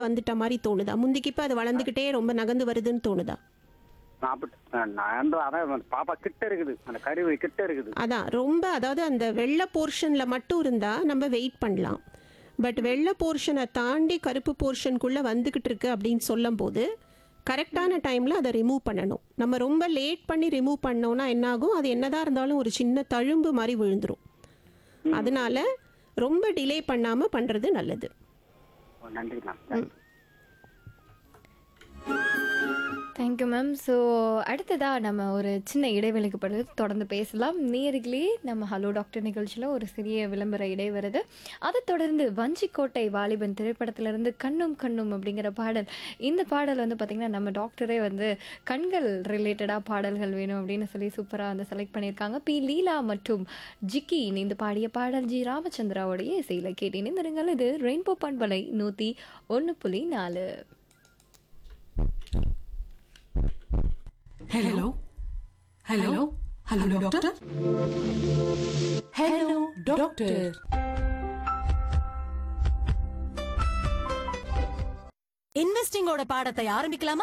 வந்துட்ட மாதிரி தோணுதா முந்திக்கு இப்போ அது வளர்ந்துக்கிட்டே ரொம்ப நகர்ந்து வருதுன்னு தோணுதா நான் அப்படி நான் வந்து அதான் பாப்பா கிட்ட இருக்குது அந்த கருவி கிட்ட இருக்குது அதான் ரொம்ப அதாவது அந்த வெள்ளை போர்ஷனில் மட்டும் இருந்தால் நம்ம வெயிட் பண்ணலாம் பட் வெள்ளை போர்ஷனை தாண்டி கருப்பு போர்ஷனுக்குள்ளே வந்துக்கிட்டு இருக்கு அப்படின்னு சொல்லும்போது கரெக்டான டைமில் அதை ரிமூவ் பண்ணணும் நம்ம ரொம்ப லேட் பண்ணி ரிமூவ் பண்ணோம்னா என்னாகும் அது என்னதான் இருந்தாலும் ஒரு சின்ன தழும்பு மாதிரி விழுந்துரும் அதனால ரொம்ப டிலே பண்ணாமல் பண்ணுறது நல்லது ஓ, நன்றி மேம் தேங்க்யூ மேம் ஸோ அடுத்ததாக நம்ம ஒரு சின்ன இடைவெளிக்கு பிறகு தொடர்ந்து பேசலாம் நேர்களே நம்ம ஹலோ டாக்டர் நிகழ்ச்சியில் ஒரு சிறிய விளம்பர இடை வருது அதை தொடர்ந்து வஞ்சிக்கோட்டை வாலிபன் திரைப்படத்திலிருந்து கண்ணும் கண்ணும் அப்படிங்கிற பாடல் இந்த பாடல் வந்து பார்த்திங்கன்னா நம்ம டாக்டரே வந்து கண்கள் ரிலேட்டடாக பாடல்கள் வேணும் அப்படின்னு சொல்லி சூப்பராக வந்து செலக்ட் பண்ணியிருக்காங்க பி லீலா மற்றும் ஜிக்கி இணைந்து பாடிய பாடல் ஜி ராமச்சந்திராவுடைய இசையில் கேட்டு இணைந்திருங்கள் இது ரெயின்போ பண்பலை நூற்றி ஒன்று புள்ளி நாலு Hello? Hello? Hello, doctor? Hello, doctor. இன்வெஸ்டிங்கோட பாடத்தை ஆரம்பிக்கலாமா